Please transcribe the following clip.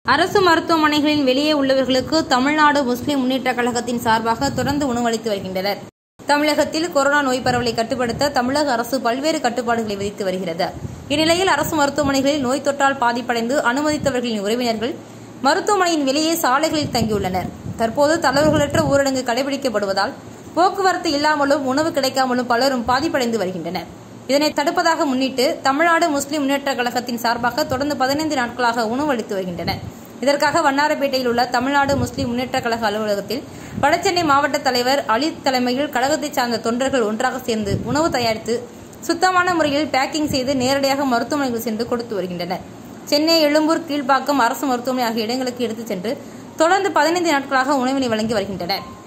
அரசு மருத்துவமனைகளின் வெளியே உள்ளவர்களுக்கு தமிழ்நாடு முஸ்லிம் முன்னேற்றக் கழகத்தின் சார்பாக தொடர்ந்து உணவளித்து வருகின்றனர் தமிழகத்தில் கொரோனா நோய் பரவலை கட்டுப்படுத்த தமிழக அரசு பல்வேறு கட்டுப்பாடுகளை விதித்து வருகிறது இந்நிலையில் அரசு மருத்துவமனைகளில் நோய் தொற்றால் பாதிப்படைந்து அனுமதித்தவர்களின் உறவினர்கள் மருத்துவமனையின் வெளியே சாலைகளில் தங்கியுள்ளனர் தற்போது தலைவர்களற்ற ஊரடங்கு கடைபிடிக்கப்படுவதால் போக்குவரத்து இல்லாமலும் உணவு கிடைக்காமலும் பலரும் பாதிப்படைந்து வருகின்றனர் இதனை தடுப்பதாக முன்னிட்டு தமிழ்நாடு முஸ்லிம் முன்னேற்றக் கழகத்தின் சார்பாக தொடர்ந்து பதினைந்து நாட்களாக உணவு அளித்து வருகின்றனர் இதற்காக வண்ணாரப்பேட்டையில் உள்ள தமிழ்நாடு முஸ்லிம் முன்னேற்றக் கழக அலுவலகத்தில் வடசென்னை மாவட்ட தலைவர் அலி தலைமையில் கழகத்தைச் சார்ந்த தொண்டர்கள் ஒன்றாக சேர்ந்து உணவு தயாரித்து சுத்தமான முறையில் பேக்கிங் செய்து நேரடியாக மருத்துவமனைகள் சென்று கொடுத்து வருகின்றனர் சென்னை எழும்பூர் கீழ்ப்பாக்கம் அரசு மருத்துவமனை ஆகிய இடங்களுக்கு எடுத்துச் சென்று தொடர்ந்து பதினைந்து நாட்களாக உணவினை வழங்கி வருகின்றனர்